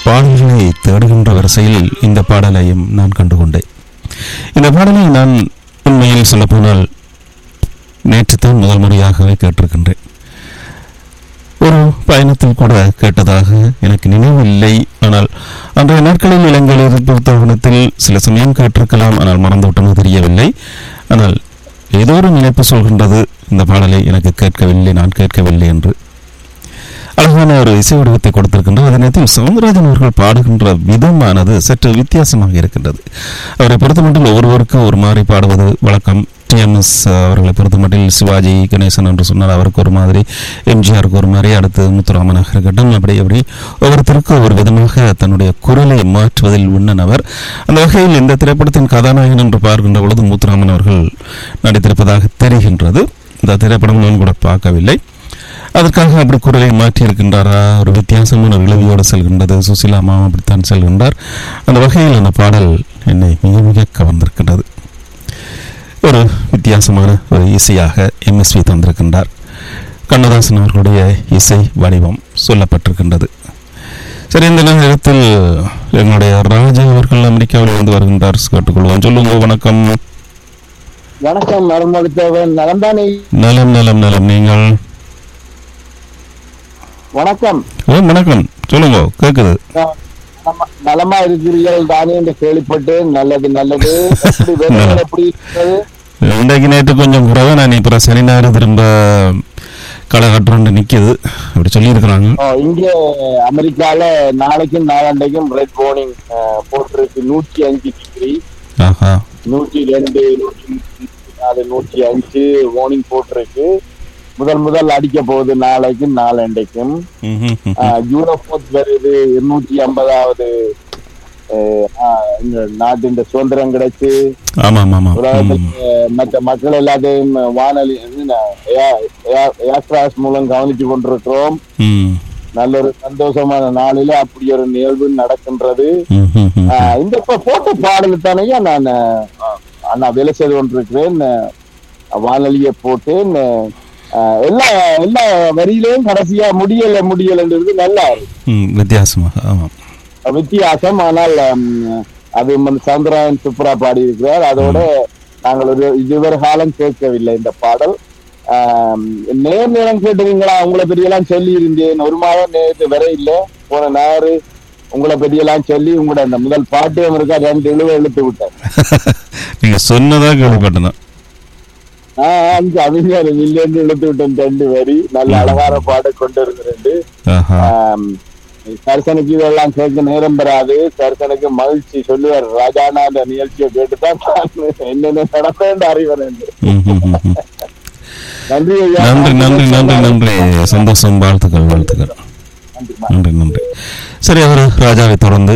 பாடல்களை தேடுகின்ற வரிசையில் இந்த பாடலையும் நான் கண்டுகொண்டேன் இந்த பாடலை நான் உண்மையில் சொல்லப்போனால் நேற்றுத்தான் முதல் முறையாகவே கேட்டிருக்கின்றேன் ஒரு பயணத்தில் கூட கேட்டதாக எனக்கு நினைவில்லை ஆனால் அன்றைய நாட்களில் இலங்கையில் புத்தகத்தில் சில சமயம் கேட்டிருக்கலாம் ஆனால் மறந்துவிட்டனோ தெரியவில்லை ஆனால் ஏதோ ஒரு நினைப்பு சொல்கின்றது இந்த பாடலை எனக்கு கேட்கவில்லை நான் கேட்கவில்லை என்று அழகான ஒரு இசை வடிவத்தை கொடுத்திருக்கின்றார் அதே நேரத்தில் சவுந்தரராஜன் அவர்கள் பாடுகின்ற விதமானது சற்று வித்தியாசமாக இருக்கின்றது அவரை பொறுத்தமட்டில் ஒவ்வொருவருக்கும் ஒரு மாதிரி பாடுவது வழக்கம் டிஎம்எஸ் அவர்களை பொறுத்தமட்டில் சிவாஜி கணேசன் என்று சொன்னால் அவருக்கு ஒரு மாதிரி எம்ஜிஆருக்கு ஒரு மாதிரி அடுத்து முத்துராமனாக இருக்கட்டும் அப்படி அப்படி ஒவ்வொருத்தருக்கும் ஒவ்வொரு விதமாக தன்னுடைய குரலை மாற்றுவதில் உண்ணனவர் அந்த வகையில் இந்த திரைப்படத்தின் கதாநாயகன் என்று பார்க்கின்ற பொழுது முத்துராமன் அவர்கள் நடித்திருப்பதாக தெரிகின்றது இந்த திரைப்படம் நான் கூட பார்க்கவில்லை அதற்காக அப்படி குரலை மாற்றி இருக்கின்றாரா ஒரு வித்தியாசமான விளைவியோடு செல்கின்றது சுசிலா அம்மா அப்படித்தான் செல்கின்றார் அந்த வகையில் அந்த பாடல் என்னை மிக மிக கவர்ந்திருக்கின்றது ஒரு வித்தியாசமான ஒரு இசையாக எம்எஸ்வி தந்திருக்கின்றார் கண்ணதாசன் அவர்களுடைய இசை வடிவம் சொல்லப்பட்டிருக்கின்றது சரி இந்த நேரத்தில் எங்களுடைய ராஜா அவர்கள் அமெரிக்காவில் இருந்து வருகின்றார் கேட்டுக்கொள்வோம் சொல்லுங்க வணக்கம் வணக்கம் மருமகத்தேவன் நலம்தானே நலம் நலம் நலம் நீங்கள் வணக்கம் ஓ வணக்கம் சொல்லுங்க கேக்குது நலமா- நலமா இருக்கிறீர்கள் தானே என்று கேள்விப்பட்டு நல்லது நல்லது எப்படி வேலைகள் எப்படி இருக்கிறது இன்றைக்கு நேற்று கொஞ்சம் குறைவா நான் இப்போ சனி ஞாயிறு திரும்ப களை கட்டுறோண்டு நிக்குது அப்படி சொல்லியிருக்கிறாங்க ஓ, இங்க அமெரிக்கால நாளைக்கும் நாளாண்டைக்கும் ரெட் வார்னிங் போட்டிருக்கு நூற்றி அஞ்சு டிகிரி ஆஹா நூற்றி ரெண்டு நூற்றி நாலு நூற்றி அஞ்சு வார்னிங் போட்டிருக்கு முதல் முதல் அடிக்க போகுது நாளைக்கும் நாளண்டைக்கும் ம்ஹும், ம்ஹும். யூரோபோத் வருது இருநூற்றி ஐம்பதாவது இந்த நாட்டின் சுதந்திரம் கிடைச்சு ஆமாம் ஆமாம் ம். உலகத்துக்கு மற்ற மக்கள் எல்லாத்தையும் வானொலி ஏர்கிராஃப்ட் மூலம் கவனித்து கொண்டிருக்கிறோம் ம். நல்ல ஒரு சந்தோஷமான நாளில அப்படி ஒரு நிகழ்வு நடக்கின்றது ம்ஹும், ம்ஹும். ஆஹ் இந்த இப்ப போட்ட பாடல் தானேயா நான் ஆஹ், நான் வேலை செய்து கொண்டிருக்கிறேன் ஆஹ், வானொலியை போட்டேன் ஆஹ், எல்லா எல்லா வரியிலையும் கடைசியா முடியல முடியலன்றது நல்லா இருக்கு ம், வித்தியாசமாக ஆமாம் வித்தியாசம் ஆனால் ம், அது வந்து சந்திராயன் சுப்ரா பாடி இருக்கிறார் அதோட நாங்கள் ஒரு இதுவரை காலம் கேட்கவில்லை இந்த பாடல் ஆம், நேர் நேரம் கேட்டுவீங்களா உங்களை பற்றியெல்லாம் சொல்லி இருந்தேன் ஒரு மாதம் நேரத்து வர இல்லை போன ஞாயிறு உங்களை பற்றியெல்லாம் சொல்லி உங்களோட அந்த முதல் பாட்டு இருக்கா ரெண்டு இழுவ இழுத்து விட்டேன் நீங்க சொன்னதா கேள்விப்பட்டேன் ஆஹ் அஞ்சு அவிஞர் இல்லைன்னு இழுத்து விட்டேன் ரெண்டு வரி நல்ல அழகான பாட கொண்டு இருக்கிறேன் ஆஹா ஆம், சரசனுக்கு இதெல்லாம் கேட்க நேரம் பெறாது சரசனுக்கு மகிழ்ச்சி சொல்லுவார் ராஜானா அந்த நிகழ்ச்சியை கேட்டுதான் நான் என்னென்ன நடப்பேன் அறிவன் என்று ம்ஹும், ம்ஹும். நன்றி ஐயா நன்றி நன்றி நன்றி நன்றி சந்தோஷம் வாழ்த்துக்கள் வாழ்த்துக்கள் நன்றிம்மா. நன்றி நன்றி சரி அவர் ராஜாவை தொடர்ந்து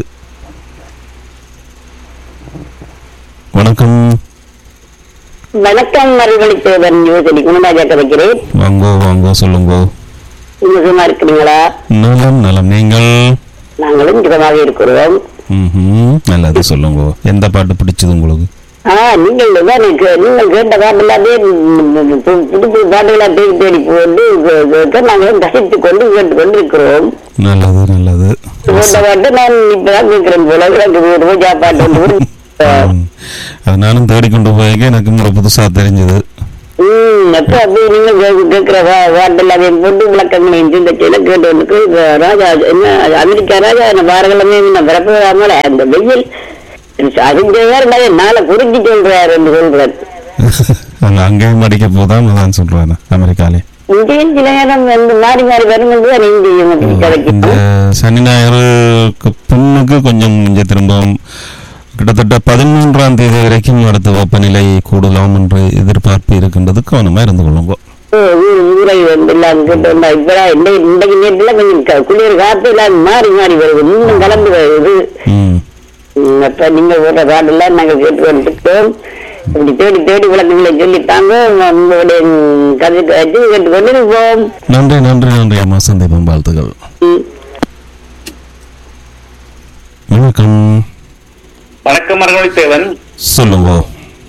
வணக்கம் வணக்கம் மறுபடித்தேவன் யோசனை குணராஜா கதைக்கிறேன் வாங்கோ வாங்கோ சொல்லுங்கோ நீங்க சும்மா இருக்கிறீங்களா நலம் நலம் நீங்கள் நாங்களும் சுகமாக இருக்கிறோம் ம்ஹும். நல்லது சொல்லுங்க எந்த பாட்டு பிடிச்சது உங்களுக்கு ஆ நீங்கள் தான் எனக்கு நீங்கள் கேட்ட பாட்டு எல்லாமே ம், பு- புது புது பாட்டுகளா தேடி தேடி போட்டு கே- கேட்க நாங்களும் ரசித்து கொண்டு கேட்டு கொண்டு இருக்கிறோம் நல்லது நல்லது கேட்ட பாட்டு நான் இப்பதான் கேட்கிறேன் போல எனக்கு ஒரு ரோஜா பாட்டு ஒன்று கூட, ம். அது நானும் தேடிக்கொண்டு போய் எனக்கு உங்களை புதுசா தெரிஞ்சது ம் அப்ப அப்படி நீங்க கே- கேட்கிற பா- பாட்டு எல்லாமே போட்டு விளக்கங்களையும் இந்த கீழே கேட்டவனுக்கு இப்ப ராஜா என்ன அமெரிக்கா ராஜா என்ன வாரக்கிழமை என்ன பிறப்பு வராமல அந்த வெயில் அதுக்கு வேற நாளை குறிஞ்சி சொல்றாரு என்று சொல்றாரு அங்க அங்கேயும் அடிக்க போதான் நான் சொல்றேன் அமெரிக்காலே இங்கேயும் சில நேரம் வந்து மாறி மாறி வரும்போது தான் இங்கேயும் அப்படி இந்த கிடைக்கும் சனி ஞாயிறுக்கு பின்னுக்கு கொஞ்சம் இங்கே திரும்பவும் கிட்டத்தட்ட பதிமூன்றாம் தேதி வரைக்கும் அடுத்த வெப்பநிலை கூடலாம் என்று எதிர்பார்ப்பு இருக்கின்றது கவனமா இருந்து கொள்ளுங்க ஊ- ஊரை வந்து எல்லாம் கேட்டு வந்தா இப்பதான் இன்னைக்கு இன்றைக்கு நேரத்துல கொஞ்சம் க- குளிர் காத்து எல்லாம் மாறி மாறி வருது இன்னும் கலந்து வருது ம் ம், அப்ப நீங்க போடுற பாடெல்லாம் நாங்க கேட்டு வந்துட்டோம் இப்படி தேடி தேடி விளக்கங்களை சொல்லித்தாங்க உங்களுடைய ம், கதைக்கு வச்சு கேட்டு கொண்டு இருப்போம் நன்றி நன்றி நன்றி அம்மா சந்தீபம் வாழ்த்துக்கள் ம். வணக்கம் வணக்கம் மரகொழி தேவன் சொல்லுங்க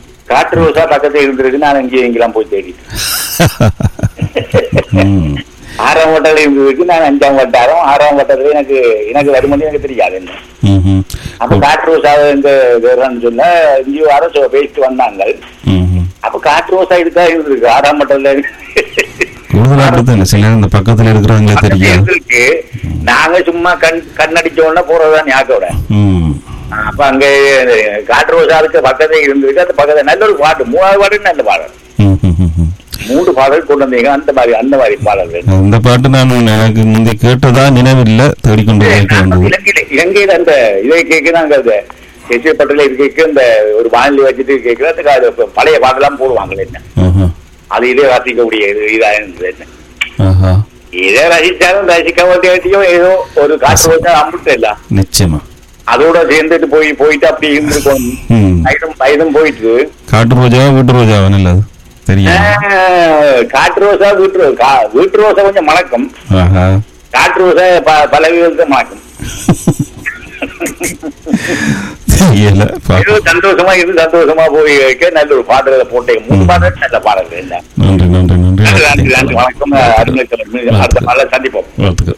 காற்று ரோசா பக்கத்துல இருந்திருக்கு நான் அங்கேயும் இங்கெல்லாம் போய் தேடிட்டேன் ம். ஆறாம் வட்டத்துல இருந்ததுக்கு நான் அஞ்சாம் வட்டாரம் ஆறாம் வட்டத்துல எனக்கு எனக்கு வருமானம் எனக்கு தெரியாது என்ன ம்ஹும். அப்ப காற்று ரோசாவை இந்த வேறன்னு சொன்னா இங்கேயும் வர பேசிட்டு வந்தாங்க ம்ஹும். அப்ப காற்று ரோசா இதுதான் இருந்திருக்கு ஆறாம் வட்டத்துல கூடுதலா அப்படித்தான் சில நேரம் இந்த பக்கத்துல இருக்கிறவங்களே தெரியாது இருந்திருக்கு நாங்க சும்மா கண் கண்ணடிச்ச உடனே போறதுதான் ஞாபகம் ம். அப்ப அங்க காற்று ரோசாவுக்கு பக்கத்துல இருந்திருக்கு அந்த பக்கத்துல நல்ல ஒரு பாட்டு மூணாவது பாட்டு நல்ல பாடல் ம்ஹும். ம்ஹும். மூன்று பாடல் கொண்டு வந்தீங்க அந்த மாதிரி அந்த மாதிரி பாடல்கள் இந்த பாட்டு நான் எனக்கு முந்தி கேட்டதா நினைவில்லை தேடிக்கொண்டு கேட்க வேண்டியது இலங்கையில இலங்கையில அந்த இதை கேட்கிறாங்க அந்த எஸ்ஏ பட்டில இருக்க இந்த ஒரு வானிலை வச்சுட்டு கேட்கறதுக்கு அது இப்ப பழைய பாட்டெல்லாம் போடுவாங்களே என்ன ஆஹா. அது இதே வாசிக்கக்கூடிய இது இதா இருந்தது என்ன ஆஹா. இதை ரசிச்சாலும் ரசிக்க வேண்டியும் ஏதோ ஒரு காற்று வச்சா அம்பிட்டு இல்ல நிச்சயமா அதோட சேர்ந்துட்டு போய் போயிட்டு அப்படி இருந்திருக்கும் ம். வயதும் வயதும் போயிட்டு காட்டு ரோஜாவா வீட்டு ரோஜாவா நல்லது தெரியும் ஆஹ், காற்று ரோசா வீட்டு ரோசா கா- வீட்டு ரோசா கொஞ்சம் மணக்கும் ஆஹா காற்று ரோசா ப- பல விதத்தை மணக்கும் தெரியல பா- ஏதோ சந்தோஷமா இருந்து சந்தோஷமா போய் வைக்க நல்ல ஒரு பாடலை போட்டேன் மூணு பாடல் நல்ல பாடல் என்ன நன்றி நன்றி நன்றி நன்றி, நன்றி, நன்றி. வணக்கம் அருமை தலைவர். அடுத்த நாள்ல சந்திப்போம் வாழ்த்துக்கள்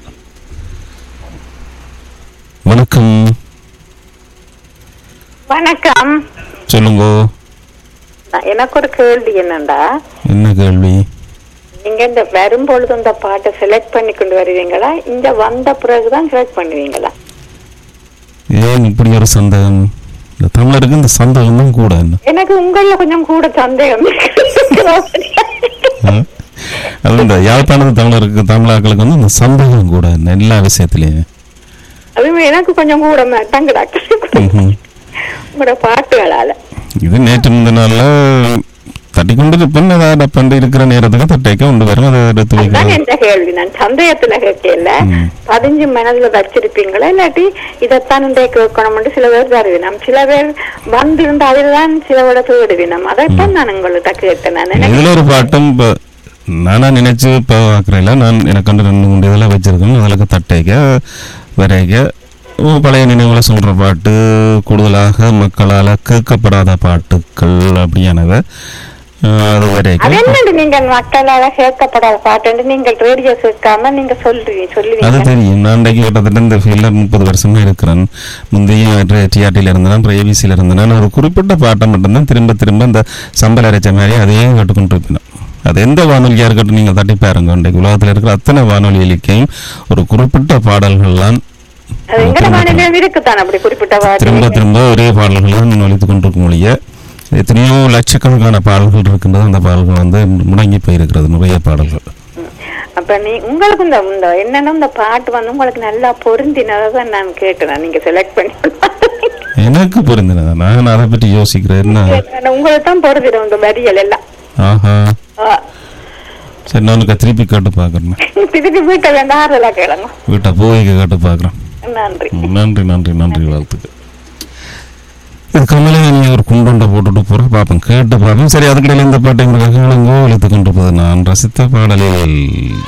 வணக்கம் வணக்கம் சொல்லுங்க எனக்கு ஒரு கேள்வி என்னண்டா என்ன கேள்வி நீங்க இந்த வரும்பொழுது இந்த பாட்டை செலக்ட் பண்ணி கொண்டு வருவீங்களா இந்த வந்த பிறகுதான் செலக்ட் பண்ணுவீங்களா ஏன் இப்படி ஒரு சந்தேகம் இந்த தமிழருக்கு இந்த சந்தேகம் தான் கூட என்ன எனக்கு உங்கள கொஞ்சம் கூட சந்தேகம் ஆ? அது இந்த யாழ்ப்பாணத்து தமிழருக்கு தமிழாக்களுக்கு வந்து இந்த சந்தேகம் கூட என்ன எல்லா விஷயத்திலையும் அதுவும் எனக்கு கொஞ்சம் கூட தங்கடா ம்ஹும். உங்களோட பாட்டுகளால இது நேற்று முந்த நாள்ல தட்டி கொண்டு இருப்பேன் ஏதாவது பண்டு இருக்கிற நேரத்துக்கு தட்டைக்க கொண்டு வரும் அதை எடுத்து அதுதான் வைக்கிறேன் எந்த கேள்வி நான் சந்தேகத்துல கேட்கல ம். பதிஞ்சு மனதுல வச்சிருப்பீங்களா இல்லாட்டி இதைத்தான் இந்த கேட்கணும்னு சில பேர் தருவினம் சில பேர் வந்திருந்து அதில்தான் சில விட தேடுவினம் அதைத்தான் நான் உங்கள்கிட்ட கேட்டேன் நான் எனக்கு இதுல ஒரு பாட்டும் இப்போ நானா நினைச்சு இப்போ பார்க்குறேன் நான் எனக்கு வந்து ரெண்டு மூணு இதெல்லாம் வச்சிருக்கேன் அதில் தட்டைக்க வரைக்க ஓ, பழைய நினைவுகளை சொல்ற பாட்டு கூடுதலாக மக்களால் கேட்கப்படாத பாட்டுக்கள் அப்படியானவை அஹ், அது அது வரைக்கும் என்னண்டு நீங்க மக்களால கேட்கப்படாத பாட்டு நீங்கள் ரேடியோ கேட்காம நீங்க சொல்றீங்க அது சொல்லுவீங்க தெரியும் நான் இன்றைக்கு கிட்டத்தட்ட இந்த ஃபீல்டில் முப்பது வருஷமா இருக்கிறேன் முந்தைய டிஆர்டியில் இருந்தேன் அப்புறம் ஏபிசியில் இருந்தேன் நான் ஒரு குறிப்பிட்ட பாட்டை மட்டும்தான் திரும்ப திரும்ப இந்த சம்பல் அரைச்ச மாதிரி அதையே கேட்டுக்கொண்டு இருப்பேன் அது எந்த வானொலியாக இருக்கட்டும் நீங்கள் தட்டி பாருங்க இன்றைக்கு உலகத்தில் இருக்கிற அத்தனை வானொலிகளுக்கையும் ஒரு குறிப்பிட்ட பாடல்கள்லாம் அது எங்கட மாநிலம் இருக்குதான் அப்படி குறிப்பிட்ட திரும்ப பாட்டு திரும்ப ஒரே பாடல்கள் தான் ஒழித்து கொண்டிருக்கும் மொழிய எத்தனையோ லட்சக்கணக்கான பாடல்கள் இருக்கின்றது அந்த பாடல்கள் வந்து முடங்கி போயிருக்கிறது நிறைய பாடல்கள் அப்ப நீ உங்களுக்கு இந்த இந்த என்னன்னா இந்த பாட்டு வந்து உங்களுக்கு நல்லா பொருந்தினதான் நான் கேட்டேன் நீங்க செலக்ட் பண்ணி எனக்கு புரிந்தது நான் அதை பற்றி யோசிக்கிறேன் என்ன உங்களுக்கு தான் பொருந்திடும் இந்த வரியல் எல்லாம் ஆஹா ஆ. சரி நான் உனக்கு திருப்பி கேட்டு பார்க்குறேன் திருப்பி வீட்டை வேண்டாம் ஆறுதலா கேளுங்க வீட்டை போய் கேட்டு பார்க்குறேன் நன்றி நன்றி நன்றி நன்றி வாழ்த்துக்கள் இது கமலே நீ ஒரு குண்டுண்டை போட்டுட்டு போகிறோம் பார்ப்போம் கேட்டு பார்ப்போம் சரி அதுக்கிடையில் இந்த பாட்டை உங்களுக்கு கேளுங்கோ இழுத்து கொண்டு போது நான் ரசித்த பாடலில்